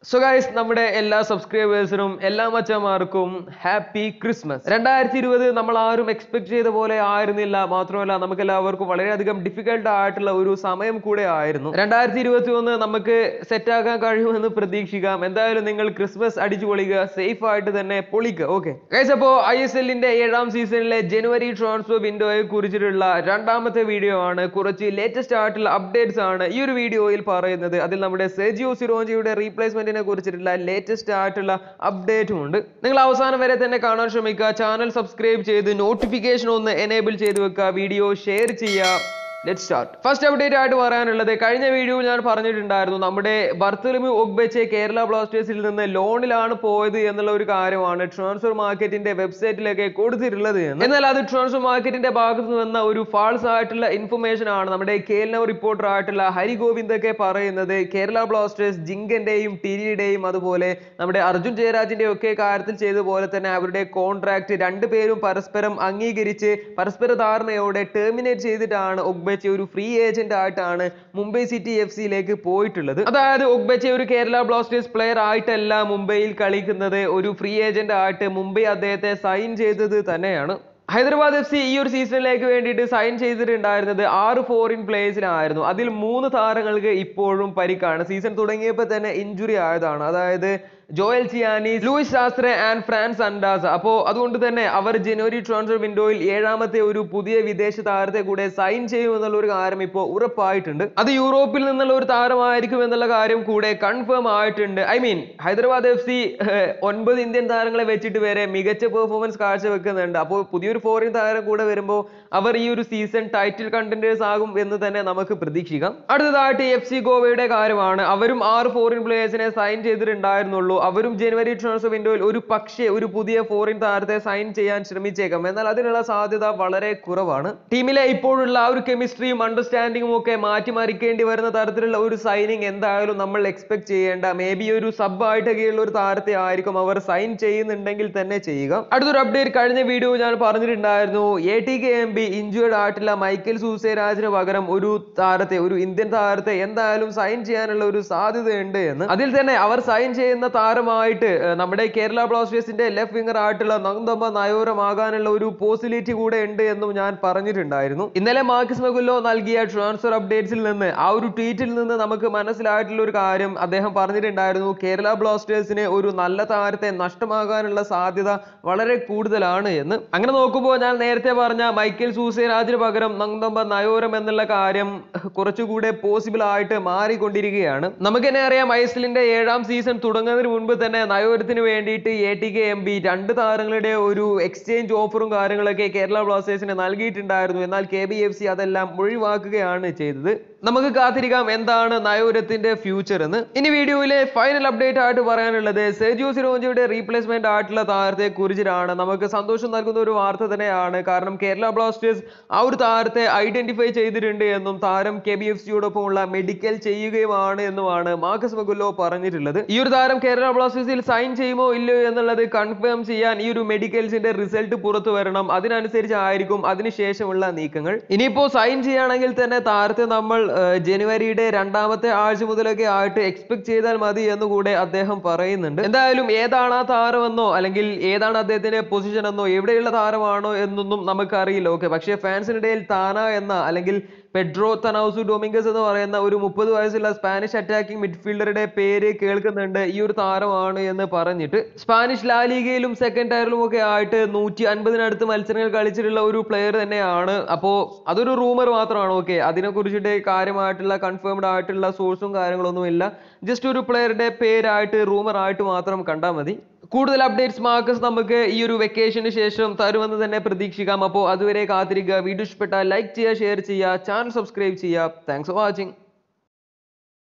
so guys നമ്മുടെ എല്ലാ സബ്സ്ക്രൈബേഴ്സിനും എല്ലാ മച്ചന്മാർക്കും ഹാപ്പി ക്രിസ്മസ് രണ്ടായിരത്തി ഇരുപത് നമ്മൾ ആരും എക്സ്പെക്ട് ചെയ്ത പോലെ ആയിരുന്നില്ല മാത്രമല്ല നമുക്ക് എല്ലാവർക്കും വളരെയധികം ഡിഫിക്കൽട്ട് ആയിട്ടുള്ള ഒരു സമയം കൂടെ ആയിരുന്നു രണ്ടായിരത്തി ഇരുപത്തി ഒന്ന് നമുക്ക് സെറ്റ് ആക്കാൻ കഴിയുമെന്ന് പ്രതീക്ഷിക്കാം എന്തായാലും നിങ്ങൾ ക്രിസ്മസ് അടിച്ചു പൊളിക്കുക സേഫ് ആയിട്ട് തന്നെ പൊളിക്കുക ഓക്കെ ഗൈസ് അപ്പോ ഐ എസ് എല്ലിന്റെ ഏഴാം സീസണിലെ ജനുവരി ട്രാൻസ്ഫർ വിൻഡോയെ കുറിച്ചിട്ടുള്ള രണ്ടാമത്തെ വീഡിയോ ആണ് കുറച്ച് ലേറ്റസ്റ്റ് ആയിട്ടുള്ള അപ്ഡേറ്റ്സ് ആണ് ഈ ഒരു വീഡിയോയിൽ പറയുന്നത് അതിൽ നമ്മുടെ സെജിയോ സിറോഞ്ചിയുടെ റീപ്ലേസ്മെന്റിനെ കുറിച്ചിട്ടുള്ള ലേറ്റസ്റ്റ് ആയിട്ടുള്ള അപ്ഡേറ്റും ഉണ്ട് നിങ്ങൾ അവസാനം വരെ തന്നെ കാണാൻ ശ്രമിക്കുക ചാനൽ സബ്സ്ക്രൈബ് ചെയ്ത് നോട്ടിഫിക്കേഷൻ ഒന്ന് എനേബിൾ ചെയ്ത് വെക്കുക വീഡിയോ ഷെയർ ചെയ്യുക ലെറ്റ് സ്റ്റാർട്ട് ഫസ്റ്റ് അപ്ഡേറ്റ് ആയിട്ട് പറയാനുള്ളത് കഴിഞ്ഞ വീഡിയോയിൽ ഞാൻ പറഞ്ഞിട്ടുണ്ടായിരുന്നു നമ്മുടെ ബർത്തലമു ഒഗ്ബെച്ചെ കേരള ബ്ലാസ്റ്റേഴ്സിൽ നിന്ന് ലോണിലാണ് പോയത് എന്നുള്ള ഒരു കാര്യമാണ് ട്രാൻസ്ഫർ മാർക്കറ്റിന്റെ വെബ്സൈറ്റിലൊക്കെ കൊടുത്തിട്ടുള്ളത് എന്ന് എന്നാൽ അത് ട്രാൻസ്ഫർ മാർക്കറ്റിന്റെ ഭാഗത്ത് നിന്ന് വന്ന ഒരു ഫാൾസ് ആയിട്ടുള്ള ഇൻഫർമേഷൻ ആണ് നമ്മുടെ കേരള റിപ്പോർട്ടർ ആയിട്ടുള്ള ഹരി ഗോവിന്ദ് ഒക്കെ പറയുന്നത് കേരള ബ്ലാസ്റ്റേഴ്സ് ജിങ്കന്റെയും ടിരിയുടെയും അതുപോലെ നമ്മുടെ അർജുൻ ജയരാജിന്റെ ഒക്കെ കാര്യത്തിൽ ചെയ്ത പോലെ തന്നെ അവരുടെ കോൺട്രാക്ട് രണ്ടുപേരും പരസ്പരം അംഗീകരിച്ച് പരസ്പര ധാരണയോടെ ടേർമിനേറ്റ് ചെയ്തിട്ടാണ് ഒഗ്ബെച്ചെ ഒരു ഫ്രീ ഏജന്റ് ആയിട്ടാണ് മുംബൈ സിറ്റി എഫ് സിയിലേക്ക് പോയിട്ടുള്ളത് അതായത് ഒഗ്ബെച്ചെ ഒരു കേരള ബ്ലാസ്റ്റേഴ്സ് പ്ലെയർ ആയിട്ടല്ല മുംബൈയിൽ കളിക്കുന്നത് ഒരു ഫ്രീ ഏജന്റ് ആയിട്ട് മുംബൈ അദ്ദേഹത്തെ സൈൻ ചെയ്തത് തന്നെയാണ് ഹൈദരാബാദ് എഫ് സി ഈ ഒരു സീസണിലേക്ക് വേണ്ടിയിട്ട് സൈൻ ചെയ്തിട്ടുണ്ടായിരുന്നത് ആറ് ഫോറിൻ പ്ലേയേഴ്സിനായിരുന്നു അതിൽ മൂന്ന് താരങ്ങൾക്ക് ഇപ്പോഴും പരിക്കാണ് സീസൺ തുടങ്ങിയപ്പോൾ തന്നെ ഇഞ്ചുറി ആയതാണ് അതായത് Joel Chianese Luis Sastre and ഫ്രാൻസ് അൻഡാസ അപ്പോൾ അതുകൊണ്ട് തന്നെ അവർ ജനുവരി ട്രാൻസ്ഫർ വിൻഡോയിൽ ഏഴാമത്തെ ഒരു പുതിയ വിദേശ താരത്തെ കൂടെ സൈൻ ചെയ്യും എന്നുള്ള ഒരു കാര്യം ഇപ്പോൾ ഉറപ്പായിട്ടുണ്ട് അത് യൂറോപ്പിൽ നിന്നുള്ള ഒരു താരമായിരിക്കും എന്നുള്ള കാര്യം കൂടെ കൺഫേം ആയിട്ടുണ്ട് I mean Hyderabad F C ഒൻപത് ഇന്ത്യൻ താരങ്ങളെ വെച്ചിട്ട് വരെ മികച്ച പെർഫോമൻസ് കാഴ്ചവെക്കുന്നുണ്ട് അപ്പോൾ പുതിയൊരു ഫോറിൻ താരം കൂടെ വരുമ്പോൾ അവർ ഈ ഒരു സീസൺ ടൈറ്റിൽ കണ്ടന്റേഴ്സ് ആകും എന്ന് തന്നെ നമുക്ക് പ്രതീക്ഷിക്കാം അടുത്തതായിട്ട് എഫ് സി ഗോവയുടെ കാര്യമാണ് അവരും ആറ് ഫോറിൻ പ്ലേയേഴ്സിനെ സൈൻ ചെയ്തിട്ടുണ്ടായിരുന്നുള്ളൂ അവരും ജനുവരി ട്രാൻസ്ഫർ വിൻഡോയിൽ ഒരു പക്ഷേ ഒരു പുതിയ ഫോറിൻ താരത്തെ സൈൻ ചെയ്യാൻ ശ്രമിച്ചേക്കാം എന്നാൽ അതിനുള്ള സാധ്യത വളരെ കുറവാണ് ടീമിലെ ഇപ്പോഴുള്ള ആ ഒരു കെമിസ്ട്രിയും അണ്ടർസ്റ്റാൻഡിങ്ങും ഒക്കെ മാറ്റിമറിക്കേണ്ടി വരുന്ന തരത്തിലുള്ള ഒരു സൈനിങ് എന്തായാലും നമ്മൾ എക്സ്പെക്ട് ചെയ്യേണ്ട മേ ബി ഒരു സബ് ആയിട്ടൊക്കെയുള്ള ഒരു താരത്തെ ആയിരിക്കും അവർ സൈൻ ചെയ്യുന്നുണ്ടെങ്കിൽ തന്നെ ചെയ്യുക അടുത്തൊരു അപ്ഡേറ്റ് കഴിഞ്ഞ വീഡിയോ ഞാൻ പറഞ്ഞിട്ടുണ്ടായിരുന്നു A T K M B injured ആയിട്ടുള്ള മൈക്കൽ സൂസേരാജിന് പകരം ഒരു താരത്തെ ഒരു ഇന്ത്യൻ താരത്തെ എന്തായാലും സൈൻ ചെയ്യാനുള്ള ഒരു സാധ്യതയുണ്ട് എന്ന് അതിൽ തന്നെ അവർ സൈൻ ചെയ്യുന്ന താരമായിട്ട് ഏർ നമ്മുടെ കേരള ബ്ലാസ്റ്റേഴ്സിന്റെ ലെഫ്റ്റ് വിംഗർ ആയിട്ടുള്ള നങ്തമ്പ നയോരമാകാനുള്ള ഒരു പോസിബിലിറ്റി കൂടെ ഉണ്ട് എന്നും ഞാൻ പറഞ്ഞിട്ടുണ്ടായിരുന്നു ഇന്നലെ മാർക്കസ് മെഗുല്ലോ നൽകിയ ട്രാൻസ്ഫർ അപ്ഡേറ്റ്സിൽ നിന്ന് ആ ഒരു ട്വീറ്റിൽ നിന്ന് നമുക്ക് മനസ്സിലായിട്ടുള്ള ഒരു കാര്യം അദ്ദേഹം പറഞ്ഞിട്ടുണ്ടായിരുന്നു കേരള ബ്ലാസ്റ്റേഴ്സിന് ഒരു നല്ല താരത്തെ നഷ്ടമാകാനുള്ള സാധ്യത വളരെ കൂടുതലാണ് എന്ന് അങ്ങനെ നോക്കുമ്പോൾ ഞാൻ നേരത്തെ പറഞ്ഞ മൈക്കൽ സൂസേരാജിന് പകരം നങ്തമ്പ നയോരം എന്നുള്ള കാര്യം കുറച്ചുകൂടെ പോസിബിൾ ആയിട്ട് മാറിക്കൊണ്ടിരിക്കുകയാണ് നമുക്ക് തന്നെ അറിയാം ഐസ്ലിന്റെ ഏഴാം സീസൺ തുടങ്ങുന്നതിന് മുൻപ് തന്നെ നയോരത്തിന് വേണ്ടിയിട്ട് A T K M B രണ്ട് താരങ്ങളുടെ ഒരു എക്സ്ചേഞ്ച് ഓഫറും കാര്യങ്ങളൊക്കെ കേരള ബ്ലാസ്റ്റേഴ്സിന് നൽകിയിട്ടുണ്ടായിരുന്നു എന്നാൽ കെ ബി എഫ് സി അതെല്ലാം ഒഴിവാക്കുകയാണ് ചെയ്തത് നമുക്ക് കാത്തിരിക്കാം എന്താണ് നയോരത്തിന്റെ ഫ്യൂച്ചർ എന്ന് ഇനി വീഡിയോയിലെ ഫൈനൽ അപ്ഡേറ്റ് ആയിട്ട് പറയാനുള്ളത് സെർജിയോ സിറോഞ്ചിയുടെ റീപ്ലേസ്മെന്റ് ആയിട്ടുള്ള താരത്തെ കുറിച്ചിട്ടാണ് നമുക്ക് സന്തോഷം നൽകുന്ന ഒരു വാർത്ത തന്നെയാണ് കാരണം കേരള ബ്ലാസ്റ്റേഴ്സ് ആ ഒരു താരത്തെ ഐഡന്റിഫൈ ചെയ്തിട്ടുണ്ട് എന്നും താരം കെ ബി എഫ് സിയോടൊപ്പമുള്ള മെഡിക്കൽ ചെയ്യുകയുമാണ് എന്നുമാണ് മാർക്കസ് മഗുല്ലോ പറഞ്ഞിട്ടുള്ളത് ഈ ഒരു താരം കേരള ബ്ലാസ്റ്റേഴ്സിൽ സൈൻ ചെയ്യുമോ ഇല്ലയോ എന്നുള്ളത് കൺഫേം ചെയ്യാൻ ഈ ഒരു മെഡിക്കൽസിന്റെ റിസൾട്ട് പുറത്തു വരണം അതിനനുസരിച്ചായിരിക്കും അതിനുശേഷമുള്ള നീക്കങ്ങൾ ഇനിയിപ്പോ സൈൻ ചെയ്യുകയാണെങ്കിൽ തന്നെ താരത്തെ നമ്മൾ ഏർ, ജനുവരിയുടെ രണ്ടാമത്തെ ആഴ്ച മുതലൊക്കെ ആയിട്ട് എക്സ്പെക്ട് ചെയ്താൽ മതി എന്നുകൂടെ അദ്ദേഹം പറയുന്നുണ്ട് എന്തായാലും ഏതാണ് ആ താരമെന്നോ അല്ലെങ്കിൽ ഏതാണ് അദ്ദേഹത്തിന്റെ പൊസിഷൻ എന്നോ എവിടെയുള്ള താരമാണോ എന്നൊന്നും നമുക്കറിയില്ല ഓക്കെ പക്ഷേ ഫാൻസിനിടയിൽ താന എന്ന അല്ലെങ്കിൽ പെഡ്രോ തനൗസു ഡൊമിംഗസ് എന്ന് പറയുന്ന ഒരു മുപ്പത് വയസ്സുള്ള സ്പാനിഷ് അറ്റാക്കിംഗ് മിഡ്ഫീൽഡറുടെ പേര് കേൾക്കുന്നുണ്ട് ഈ ഒരു താരമാണ് എന്ന് പറഞ്ഞിട്ട് സ്പാനിഷ് ലാലിഗയിലും സെക്കൻഡ് ടയറിലും ഒക്കെ ആയിട്ട് നൂറ്റി അൻപതിനടുത്ത് മത്സരങ്ങൾ കളിച്ചിട്ടുള്ള ഒരു പ്ലെയർ തന്നെയാണ് അപ്പോ അതൊരു റൂമർ മാത്രമാണ് ഓക്കെ അതിനെ കുറിച്ചിട്ട് കാര്യമായിട്ടുള്ള കൺഫേംഡ് ആയിട്ടുള്ള സോഴ്സും കാര്യങ്ങളൊന്നും ഇല്ല ജസ്റ്റ് ഒരു പ്ലെയറുടെ പേരായിട്ട് റൂമർ ആയിട്ട് മാത്രം കണ്ടാൽ മതി കൂടുതൽ അപ്ഡേറ്റ്സ് മാർക്കസ് നമുക്ക് ഈ ഒരു വെക്കേഷന് ശേഷം തരുമെന്ന് തന്നെ പ്രതീക്ഷിക്കാം അപ്പോൾ അതുവരെ കാത്തിരിക്കുക വീഡിയോ ഇഷ്ടപ്പെട്ടാൽ ലൈക്ക് ചെയ്യുക ഷെയർ ചെയ്യുക ചാനൽ സബ്സ്ക്രൈബ് ചെയ്യുക താങ്ക്സ് ഫോർ വാച്ചിങ്